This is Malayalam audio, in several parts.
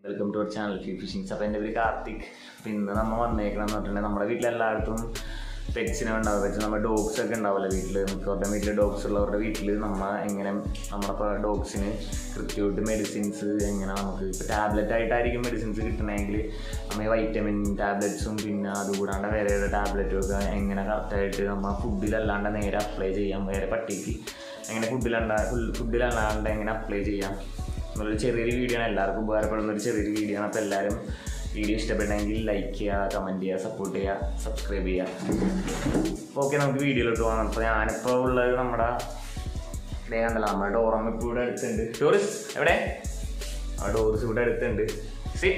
welcome to our channel fee fishings അപ്പോൾ എൻ്റെ പേര് കാർത്തിക് അപ്പോൾ ഇന്ന് നമ്മൾ വന്നേക്കണം എന്ന് പറഞ്ഞിട്ടുണ്ടെങ്കിൽ നമ്മുടെ വീട്ടിലെല്ലായിടത്തും പെറ്റ്സിനെ ഉണ്ടാവും പെറ്റ്സ് നമ്മുടെ ഡോഗ്സ് ഒക്കെ ഉണ്ടാവില്ല വീട്ടിൽ മിക്കവരുടെ വീട്ടിൽ ഡോഗ്സ് ഉള്ളവരുടെ വീട്ടിൽ നമ്മൾ എങ്ങനെ നമ്മുടെ ഡോഗ്സിന് കൃത്യമായിട്ട് മെഡിസിൻസ് എങ്ങനെ നമുക്ക് ഇപ്പോൾ ടാബ്ലറ്റ് ആയിട്ടായിരിക്കും മെഡിസിൻസ് കിട്ടണമെങ്കിൽ നമ്മൾ വൈറ്റമിൻ ടാബ്ലറ്റ്സും പിന്നെ അതുകൂടാണ്ട് വേറെ ടാബ്ലറ്റും ഒക്കെ എങ്ങനെ കറക്റ്റായിട്ട് നമ്മൾ ഫുഡിലല്ലാണ്ട് നേരെ അപ്ലൈ ചെയ്യാം വേറെ പട്ടിക്ക് എങ്ങനെ ഫുഡിലണ്ട ഫുഡിലല്ലാണ്ട് എങ്ങനെ അപ്ലൈ ചെയ്യാം നമ്മളൊരു ചെറിയൊരു വീഡിയോ ആണ് എല്ലാവർക്കും ഉപകാരപ്പെടുന്ന ഒരു ചെറിയൊരു വീഡിയോ ആണ് അപ്പോൾ എല്ലാവരും വീഡിയോ ഇഷ്ടപ്പെട്ടെങ്കിൽ ലൈക്ക് ചെയ്യുക കമൻറ്റ് ചെയ്യുക സപ്പോർട്ട് ചെയ്യുക സബ്സ്ക്രൈബ് ചെയ്യുക ഓക്കെ നമുക്ക് വീഡിയോയിലോട്ട് പോകാം അപ്പോൾ ഞാനിപ്പോൾ ഉള്ളത് നമ്മുടെ ഇതേ കണ്ടല്ലോ നമ്മുടെ ഡോറം ഇപ്പോൾ ഇവിടെ അടുത്തുണ്ട് ടൂറിസ്റ്റ് എവിടെ ആ ഡോർസ് ഇവിടെ അടുത്തുണ്ട് സി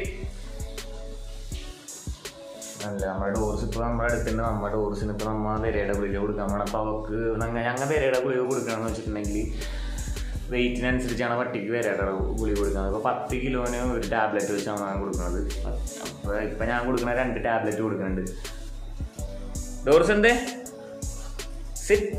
അല്ല നമ്മുടെ ഡോർസ് ഇപ്പോൾ നമ്മുടെ അടുത്തുണ്ട് നമ്മുടെ ഡോർസിന് ഇപ്പോൾ നമ്മൾ വിരയുടെ ഗുളിക കൊടുക്കാൻ വേണം അപ്പോൾ അവർക്ക് ഞങ്ങൾ ഞങ്ങൾ വിരയുടെ ഗുളിക കൊടുക്കണമെന്ന് വെച്ചിട്ടുണ്ടെങ്കിൽ വെയിറ്റിനനുസരിച്ചാണ് പട്ടിക്ക് വിരയുടെ ഗുളിക കൊടുക്കുന്നത് അപ്പോൾ പത്ത് കിലോന് ഒരു ടാബ്ലറ്റ് വെച്ചാണ് ഞാൻ കൊടുക്കുന്നത് അപ്പോൾ ഇപ്പം ഞാൻ കൊടുക്കുന്ന രണ്ട് ടാബ്ലറ്റ് കൊടുക്കുന്നുണ്ട് ഡോർസ് എന്തേ സിറ്റ്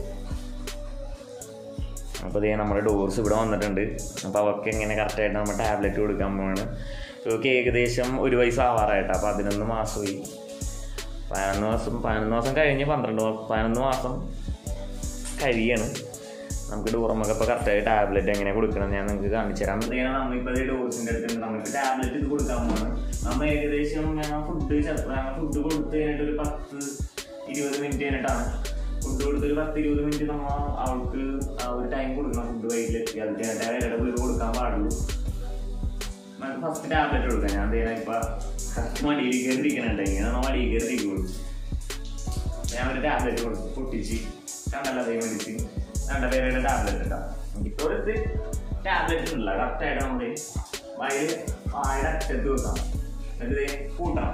അപ്പോൾ ഇതേ നമ്മുടെ ഡോർസ് ഇവിടെ വന്നിട്ടുണ്ട് അപ്പോൾ അവർക്ക് എങ്ങനെ കറക്റ്റായിട്ട് നമ്മൾ ടാബ്ലറ്റ് കൊടുക്കാൻ പോവാണ് ഇവർക്ക് ഏകദേശം ഒരു വയസ്സ് ആവാറായിട്ട് അപ്പോൾ പതിനൊന്ന് മാസമായി പതിനൊന്ന് മാസം പതിനൊന്ന് മാസം കഴിഞ്ഞ് പന്ത്രണ്ട് മാസം പതിനൊന്ന് മാസം കഴിയാണ് നമുക്ക് ഡോറമൊക്കെ ഇപ്പോൾ കറക്റ്റായി ടാബ്ലറ്റ് എങ്ങനെ കൊടുക്കണം ഞാൻ നിങ്ങൾക്ക് കാണിച്ചു തരാം അപ്പോഴത്തേക്കാണ് നമ്മളിപ്പോൾ ഈ ഡോസിൻ്റെ അടുത്തുണ്ട് നമുക്ക് ടാബ്ലറ്റ് ഇത് കൊടുക്കാൻ പോകണം നമ്മൾ ഏകദേശം ഞങ്ങൾ ഫുഡ് ചിലപ്പോൾ ഞങ്ങൾ ഫുഡ് കൊടുത്ത് കഴിഞ്ഞിട്ട് ഒരു പത്ത് ഇരുപത് മിനിറ്റ് കഴിഞ്ഞിട്ടാണ് ഫുഡ് കൊടുത്ത് ഒരു പത്ത് ഇരുപത് മിനിറ്റ് നമ്മൾ അവൾക്ക് ആ ഒരു ടൈം കൊടുക്കണം ഫുഡ് വൈകിലെത്തി അത് കഴിഞ്ഞിട്ട് ഇടയുടെ ഗുളിക കൊടുക്കാൻ പാടുള്ളൂ നമുക്ക് ഫസ്റ്റ് ടാബ്ലറ്റ് കൊടുക്കാം ഞാൻ എന്തെയ്യാ ഇപ്പൊ മടിയിൽ കയറിയിരിക്കണുണ്ട് ഇങ്ങനെ മടിയിൽ കയറിയിരിക്കുള്ളൂ ഞാൻ ഒരു ടാബ്ലറ്റ് കൊടുത്തു പൊട്ടിച്ച് കണ്ടല്ലോ അതേ മെഡിസിൻ കണ്ട പേരുടെ ടാബ്ലറ്റ് ഉണ്ടാവും ഇപ്പോൾ ഒരു ടാബ്ലറ്റ് ഉണ്ടല്ലോ കറക്റ്റായിട്ട് നമ്മൾ വയൽ വായുടെ അറ്റത്ത് വെക്കാം എന്നിട്ട് ഇത് കൂട്ടണം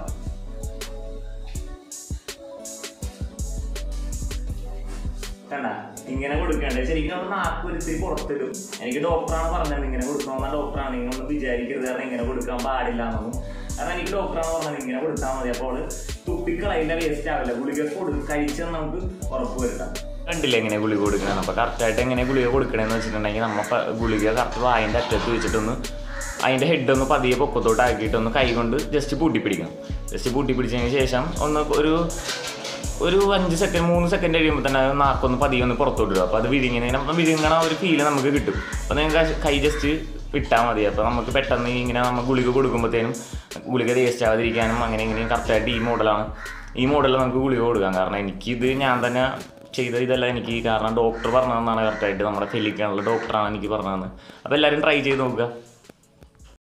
കണ്ട ഇങ്ങനെ കൊടുക്കണ്ടേ ശരിക്കും നമ്മൾ നാക്ക് ഒരുത്തി പുറത്തിടും എനിക്ക് ഡോക്ടറാണ് പറഞ്ഞത് ഇങ്ങനെ കൊടുക്കണമെന്ന ഡോക്ടറാണ് നിങ്ങളൊന്നും വിചാരിക്കരുത് കാരണം ഇങ്ങനെ കൊടുക്കാൻ പാടില്ല എന്നൊന്നും കാരണം എനിക്ക് ഡോക്ടറാണ് പറഞ്ഞത് ഇങ്ങനെ കൊടുത്താൽ മതി അപ്പോൾ തുപ്പിക്കളയിന്റെ വേസ്റ്റ് ആവില്ല ഗുളിക കൊടു കഴിച്ചെന്ന് നമുക്ക് ഉറപ്പ് വരുത്താം കണ്ടില്ല എങ്ങനെ ഗുളിക കൊടുക്കണം അപ്പോൾ കറക്റ്റായിട്ട് എങ്ങനെ ഗുളിക കൊടുക്കണമെന്ന് വെച്ചിട്ടുണ്ടെങ്കിൽ നമ്മൾ പ- ഗുളിക കറക്റ്റ് വായൻ്റെ അറ്റത്ത് വെച്ചിട്ടൊന്ന് അതിൻ്റെ ഹെഡ് ഒന്ന് പതിയെ പൊക്കത്തോട്ട് ആക്കിയിട്ട് ഒന്ന് കൈ കൊണ്ട് ജസ്റ്റ് പൂട്ടിപ്പിടിക്കണം ജസ്റ്റ് പൂട്ടിപ്പിടിച്ചതിന് ശേഷം ഒന്ന് ഒരു ഒരു അഞ്ച് സെക്കൻഡ് മൂന്ന് സെക്കൻഡ് കഴിയുമ്പോൾ തന്നെ അത് നാക്കൊന്ന് പതിയെ ഒന്ന് പുറത്തോട്ട് ഇടും അപ്പോൾ അത് വിഴുങ്ങിനെ നമ്മൾ വിഴുങ്ങണ ഒരു ഫീല് നമുക്ക് കിട്ടും അപ്പോൾ നിങ്ങൾക്ക് കൈ ജസ്റ്റ് വിട്ടാൽ മതി അപ്പോൾ നമുക്ക് പെട്ടെന്ന് ഇങ്ങനെ നമ്മൾ ഗുളിക കൊടുക്കുമ്പോഴത്തേനും ഗുളിക വേസ്റ്റ് ആവാതിരിക്കാനും അങ്ങനെ ഇങ്ങനെയും കറക്റ്റായിട്ട് ഈ മോഡലാണ് ഈ മോഡലിൽ നമുക്ക് ഗുളിക കൊടുക്കാം കാരണം എനിക്കിത് ഞാൻ തന്നെ ചെയ്ത ഇതല്ല എനിക്ക് കാരണം ഡോക്ടർ പറഞ്ഞതെന്നാണ് കറക്റ്റായിട്ട് നമ്മുടെ ഫെലിക്കാനുള്ള ഡോക്ടറാണ് എനിക്ക് പറഞ്ഞതെന്ന് അപ്പോൾ എല്ലാവരും ട്രൈ ചെയ്ത് നോക്കുക